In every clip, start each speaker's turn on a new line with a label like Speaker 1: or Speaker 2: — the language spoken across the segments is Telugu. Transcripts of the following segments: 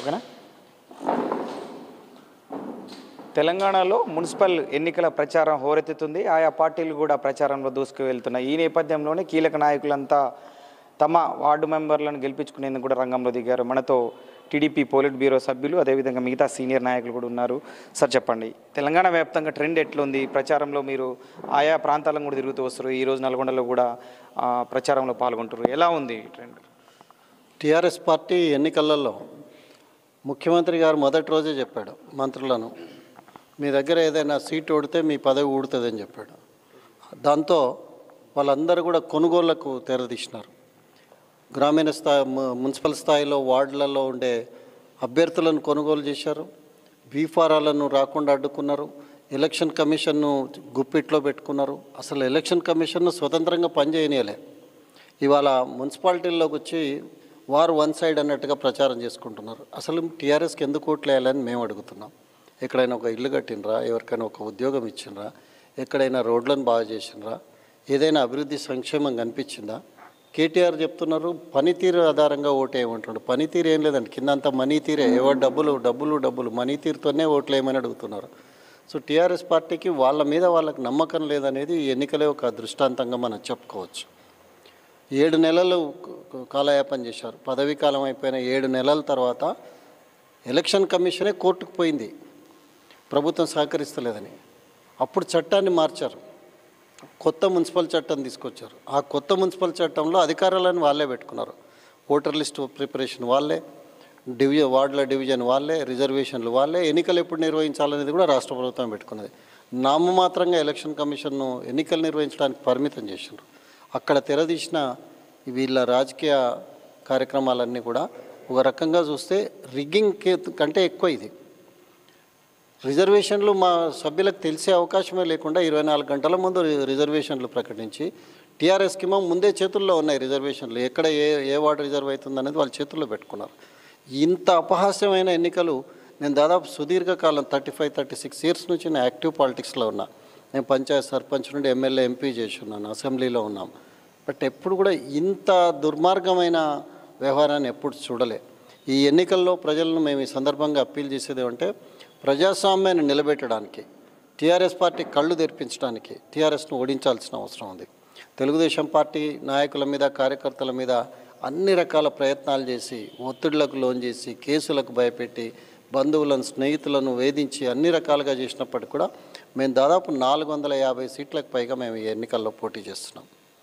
Speaker 1: ఓకేనా తెలంగాణలో మున్సిపల్ ఎన్నికల ప్రచారం హోరెత్తుతుంది ఆయా పార్టీలు కూడా ప్రచారంలో దూసుకు వెళ్తున్నాయి ఈ నేపథ్యంలోనే కీలక నాయకులంతా తమ వార్డు మెంబర్లను గెలిపించుకునేందుకు కూడా రంగంలో దిగారు మనతో టీడీపీ పోలిట్ బ్యూరో సభ్యులు అదేవిధంగా మిగతా సీనియర్ నాయకులు కూడా ఉన్నారు సార్ చెప్పండి తెలంగాణ వ్యాప్తంగా ట్రెండ్ ఎట్లుంది ప్రచారంలో మీరు ఆయా ప్రాంతాలను కూడా తిరుగుతూ వస్తారు ఈ రోజు నల్గొండలో కూడా ఆ, ప్రచారంలో పాల్గొంటారు ఎలా ఉంది ఈ ట్రెండ్
Speaker 2: టీఆర్ఎస్ పార్టీ ఎన్నికలలో ముఖ్యమంత్రి గారు మొదటి రోజే చెప్పాడు మంత్రులను మీ దగ్గర ఏదైనా సీట్ ఓడితే మీ పదవి ఊడుతుందని చెప్పాడు దాంతో వాళ్ళందరూ కూడా కొనుగోళ్లకు తెరదీసినారు గ్రామీణ స్థాయి ము- మున్సిపల్ స్థాయిలో వార్డులలో ఉండే అభ్యర్థులను కొనుగోలు చేశారు బీఫారాలను రాకుండా అడ్డుకున్నారు ఎలక్షన్ కమిషన్ను గుప్పిట్లో పెట్టుకున్నారు అసలు ఎలక్షన్ కమిషన్ను స్వతంత్రంగా పనిచేయనియలే ఇవాళ మున్సిపాలిటీల్లోకి వచ్చి వారు వన్ సైడ్ అన్నట్టుగా ప్రచారం చేసుకుంటున్నారు అసలు టీఆర్ఎస్కి ఎందుకు ఓట్లు వేయాలని మేము అడుగుతున్నాం ఎక్కడైనా ఒక ఇల్లు కట్టినరా ఎవరికైనా ఒక ఉద్యోగం ఇచ్చిండ్రా ఎక్కడైనా రోడ్లను బాగా చేసినరా ఏదైనా అభివృద్ధి సంక్షేమం కనిపించిందా కేటీఆర్ చెప్తున్నారు పనితీరు ఆధారంగా ఓటు వేయమంటున్నాడు పనితీరు ఏం లేదండి కింద అంతా మనీ తీరే ఎవరు డబ్బులు డబ్బులు డబ్బులు మనీ తీరుతోనే ఓట్లు వేయమని అడుగుతున్నారు సో టీఆర్ఎస్ పార్టీకి వాళ్ళ మీద వాళ్ళకి నమ్మకం లేదనేది ఈ ఎన్నికలే ఒక దృష్టాంతంగా మనం చెప్పుకోవచ్చు ఏడు నెలలు క- కాలయాపన చేశారు పదవీ కాలం అయిపోయిన ఏడు నెలల తర్వాత ఎలక్షన్ కమిషనే కోర్టుకు పోయింది ప్రభుత్వం సహకరిస్తలేదని అప్పుడు చట్టాన్ని మార్చారు కొత్త మున్సిపల్ చట్టం తీసుకొచ్చారు ఆ కొత్త మున్సిపల్ చట్టంలో అధికారాలను వాళ్ళే పెట్టుకున్నారు ఓటర్ లిస్ట్ ప్రిపరేషన్ వాళ్ళే డివిజన్ వార్డుల డివిజన్ వాళ్ళే రిజర్వేషన్లు వాళ్ళే ఎన్నికలు ఎప్పుడు నిర్వహించాలనేది కూడా రాష్ట్ర ప్రభుత్వం పెట్టుకున్నది నామమాత్రంగా ఎలక్షన్ కమిషన్ను ఎన్నికలు నిర్వహించడానికి పరిమితం చేసినారు అక్కడ తెరదీసిన వీళ్ళ రాజకీయ కార్యక్రమాలన్నీ కూడా ఒక రకంగా చూస్తే రిగ్గింగ్ కంటే ఎక్కువ ఇది రిజర్వేషన్లు మా సభ్యులకు తెలిసే అవకాశమే లేకుండా ఇరవై నాలుగు గంటల ముందు రి- రిజర్వేషన్లు ప్రకటించి టీఆర్ఎస్కి ఏమో ముందే చేతుల్లో ఉన్నాయి రిజర్వేషన్లు ఎక్కడ ఏ ఏ వార్డు రిజర్వ్ అవుతుంది అనేది వాళ్ళ చేతుల్లో పెట్టుకున్నారు ఇంత అపహాస్యమైన ఎన్నికలు నేను దాదాపు సుదీర్ఘకాలం thirty five thirty six years నుంచి నేను యాక్టివ్ పాలిటిక్స్లో ఉన్నా నేను పంచాయత్ సర్పంచ్ నుండి ఎమ్మెల్యే ఎంపీ చేసి ఉన్నాను అసెంబ్లీలో ఉన్నాం బట్ ఎప్పుడు కూడా ఇంత దుర్మార్గమైన వ్యవహారాన్ని ఎప్పుడు చూడలే ఈ ఎన్నికల్లో ప్రజలను మేము ఈ సందర్భంగా అప్పీల్ చేసేది ఏమంటే ప్రజాస్వామ్యాన్ని నిలబెట్టడానికి టీఆర్ఎస్ పార్టీ కళ్ళు తెరిపించడానికి టీఆర్ఎస్ను ఓడించాల్సిన అవసరం ఉంది తెలుగుదేశం పార్టీ నాయకుల మీద కార్యకర్తల మీద అన్ని రకాల ప్రయత్నాలు చేసి ఒత్తిళ్లకు లోన్ చేసి కేసులకు భయపెట్టి బంధువులను స్నేహితులను వేధించి అన్ని రకాలుగా చేసినప్పటికీ కూడా మేము దాదాపు నాలుగు వందల యాభై సీట్లకు పైగా మేము ఈ ఎన్నికల్లో పోటీ చేస్తున్నాం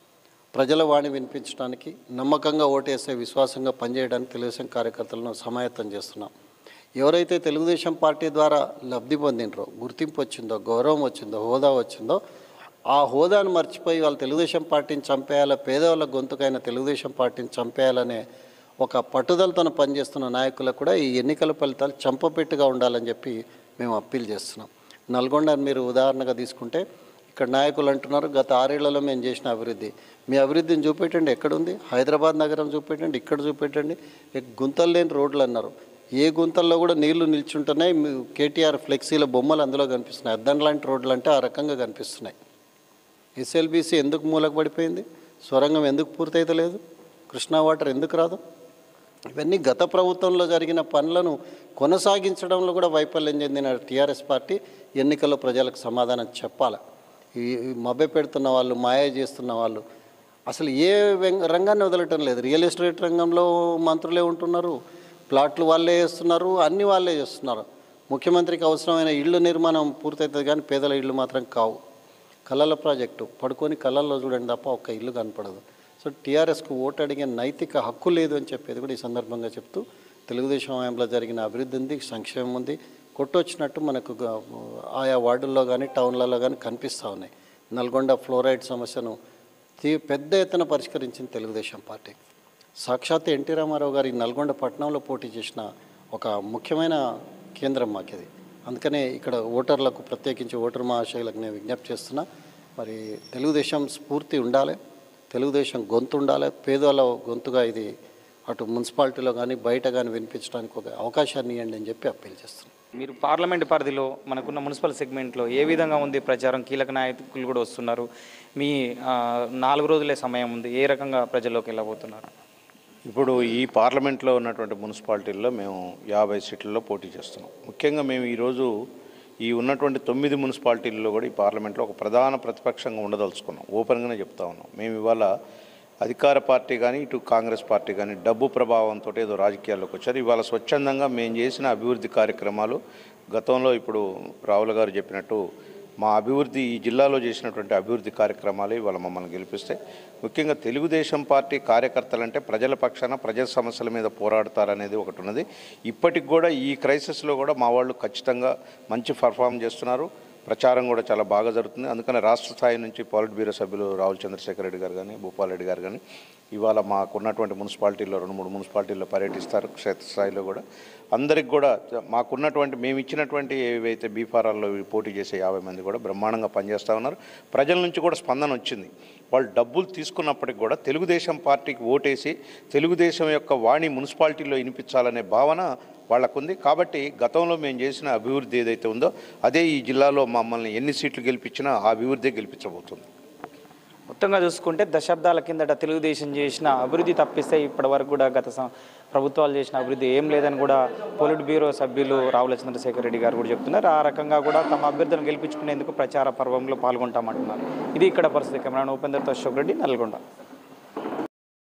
Speaker 2: ప్రజల వాణి వినిపించడానికి నమ్మకంగా ఓటేసే విశ్వాసంగా పనిచేయడానికి తెలుగుదేశం కార్యకర్తలను సమాయత్తం చేస్తున్నాం ఎవరైతే తెలుగుదేశం పార్టీ ద్వారా లబ్ధి పొందినరో గుర్తింపు వచ్చిందో గౌరవం వచ్చిందో హోదా వచ్చిందో ఆ హోదాను మర్చిపోయి వాళ్ళు తెలుగుదేశం పార్టీని చంపేయాలా పేదవాళ్ళ గొంతుకైన తెలుగుదేశం పార్టీని చంపేయాలనే ఒక పట్టుదలతో పనిచేస్తున్న నాయకులకు కూడా ఈ ఎన్నికల ఫలితాలు చంపపెట్టుగా ఉండాలని చెప్పి మేము అప్పీల్ చేస్తున్నాం నల్గొండని మీరు ఉదాహరణగా తీసుకుంటే ఇక్కడ నాయకులు అంటున్నారు గత ఆరేళ్లలో మేము చేసిన అభివృద్ధి మీ అభివృద్ధిని చూపెట్టండి ఎక్కడుంది హైదరాబాద్ నగరం చూపెట్టండి ఇక్కడ చూపెట్టండి ఇక గుంతలు లేని రోడ్లు అన్నారు ఏ గుంతల్లో కూడా నీళ్లు నిల్చుంటున్నాయి మీ కేటీఆర్ ఫ్లెక్సీల బొమ్మలు అందులో కనిపిస్తున్నాయి అద్దం లాంటి రోడ్లు అంటే ఆ రకంగా కనిపిస్తున్నాయి ఎస్ఎల్బీసీ ఎందుకు మూలకు పడిపోయింది సొరంగం ఎందుకు పూర్తయితలేదు కృష్ణా వాటర్ ఎందుకు రాదు ఇవన్నీ గత ప్రభుత్వంలో జరిగిన పనులను కొనసాగించడంలో కూడా వైఫల్యం చెందిన టీఆర్ఎస్ పార్టీ ఎన్నికల్లో ప్రజలకు సమాధానం చెప్పాలి ఈ ఈ మభ్య పెడుతున్న వాళ్ళు మాయ చేస్తున్న వాళ్ళు అసలు ఏ వెంగ- రంగాన్ని వదలటం లేదు రియల్ ఎస్టేట్ రంగంలో మంత్రులే ఉంటున్నారు ప్లాట్లు వాళ్ళే చేస్తున్నారు అన్ని వాళ్ళే చేస్తున్నారు ముఖ్యమంత్రికి అవసరమైన ఇళ్ళు నిర్మాణం పూర్తవుతుంది కానీ పేదల ఇళ్ళు మాత్రం కావు కళల ప్రాజెక్టు పడుకొని కళల్లో చూడండి తప్ప ఒక్క ఇల్లు కనపడదు సో టీఆర్ఎస్కు ఓటు అడిగే నైతిక హక్కు లేదు అని చెప్పేది కూడా ఈ సందర్భంగా చెప్తూ తెలుగుదేశం హయాంలో జరిగిన అభివృద్ధి ఉంది సంక్షేమం ఉంది కొట్టొచ్చినట్టు మనకు గ- ఆయా వార్డుల్లో కానీ టౌన్లలో కానీ కనిపిస్తూ ఉన్నాయి నల్గొండ ఫ్లోరైడ్ సమస్యను తీ- పెద్ద ఎత్తున పరిష్కరించింది తెలుగుదేశం పార్టీ సాక్షాత్ ఎన్టీ రామారావు గారు ఈ నల్గొండ పట్టణంలో పోటీ చేసిన ఒక ముఖ్యమైన కేంద్రం మాకిది అందుకనే ఇక్కడ ఓటర్లకు ప్రత్యేకించి ఓటర్ మహాశయులకు నేను విజ్ఞప్తి చేస్తున్నా మరి తెలుగుదేశం స్ఫూర్తి ఉండాలి తెలుగుదేశం గొంతు ఉండాలి పేదవాళ్ళ గొంతుగా ఇది అటు మున్సిపాలిటీలో కానీ బయట కానీ వినిపించడానికి ఒక అవకాశాన్ని ఇవ్వండి అని చెప్పి అప్పీల్ చేస్తున్నాను
Speaker 1: మీరు పార్లమెంట్ పరిధిలో మనకున్న మున్సిపల్ సెగ్మెంట్లో ఏ విధంగా ఉంది ప్రచారం కీలక నాయకులు కూడా వస్తున్నారు మీ ఆ, నాలుగు రోజులే సమయం ఉంది ఏ రకంగా ప్రజల్లోకి వెళ్ళబోతున్నారు
Speaker 3: ఇప్పుడు ఈ పార్లమెంట్లో ఉన్నటువంటి మున్సిపాలిటీల్లో మేము యాభై సీట్లలో పోటీ చేస్తున్నాం ముఖ్యంగా మేము ఈరోజు ఈ ఉన్నటువంటి తొమ్మిది మున్సిపాలిటీల్లో కూడా ఈ పార్లమెంట్లో ఒక ప్రధాన ప్రతిపక్షంగా ఉండదలుచుకున్నాం ఓపెన్గానే చెప్తా ఉన్నాం మేము ఇవాళ అధికార పార్టీ కానీ ఇటు కాంగ్రెస్ పార్టీ కానీ డబ్బు ప్రభావంతో ఏదో రాజకీయాల్లోకి వచ్చారు ఇవాళ స్వచ్ఛందంగా మేము చేసిన అభివృద్ధి కార్యక్రమాలు గతంలో ఇప్పుడు రావుల గారు చెప్పినట్టు మా అభివృద్ధి ఈ జిల్లాలో చేసినటువంటి అభివృద్ధి కార్యక్రమాలు ఇవాళ మమ్మల్ని గెలిపిస్తే ముఖ్యంగా తెలుగుదేశం పార్టీ కార్యకర్తలంటే ప్రజల పక్షాన ప్రజల సమస్యల మీద పోరాడతారనేది ఒకటి ఉన్నది ఇప్పటికి కూడా ఈ క్రైసిస్లో కూడా మా వాళ్ళు ఖచ్చితంగా మంచి పర్ఫామ్ చేస్తున్నారు ప్రచారం కూడా చాలా బాగా జరుగుతుంది అందుకని రాష్ట్ర స్థాయి నుంచి పాలిట్ బ్యూరో సభ్యులు రావుల చంద్రశేఖర్ రెడ్డి గారు కానీ భూపాల్ రెడ్డి గారు కానీ ఇవాళ మాకున్నటువంటి మున్సిపాలిటీల్లో రెండు మూడు మున్సిపాలిటీల్లో పర్యటిస్తారు క్షేత్రస్థాయిలో కూడా అందరికి కూడా మాకున్నటువంటి మేము ఇచ్చినటువంటి ఏవైతే బీఫారాల్లో పోటీ చేసే యాభై మంది కూడా బ్రహ్మాండంగా పనిచేస్తూ ఉన్నారు ప్రజల నుంచి కూడా స్పందన వచ్చింది వాళ్ళు డబ్బులు తీసుకున్నప్పటికి కూడా తెలుగుదేశం పార్టీకి ఓటేసి తెలుగుదేశం యొక్క వాణి మున్సిపాలిటీలో వినిపించాలనే భావన వాళ్ళకుంది కాబట్టి గతంలో మేము చేసిన అభివృద్ధి ఏదైతే ఉందో అదే ఈ జిల్లాలో మమ్మల్ని ఎన్ని సీట్లు గెలిపించినా ఆ అభివృద్ధి గెలిపించబోతుంది
Speaker 1: మొత్తంగా చూసుకుంటే దశాబ్దాల కిందట తెలుగుదేశం చేసిన అభివృద్ధి తప్పిస్తే ఇప్పటి వరకు కూడా గత సం- ప్రభుత్వాలు చేసిన అభివృద్ధి ఏం లేదని కూడా పొలిట్ బ్యూరో సభ్యులు రావుల చంద్రశేఖర్ రెడ్డి గారు కూడా చెప్తున్నారు ఆ రకంగా కూడా తమ అభ్యర్థులను గెలిపించుకునేందుకు ప్రచార పర్వంలో పాల్గొంటామంటున్నారు ఇది ఇక్కడ పరిస్థితి కెమెరా ఉపేందర్తో అశోక్ రెడ్డి నల్గొండ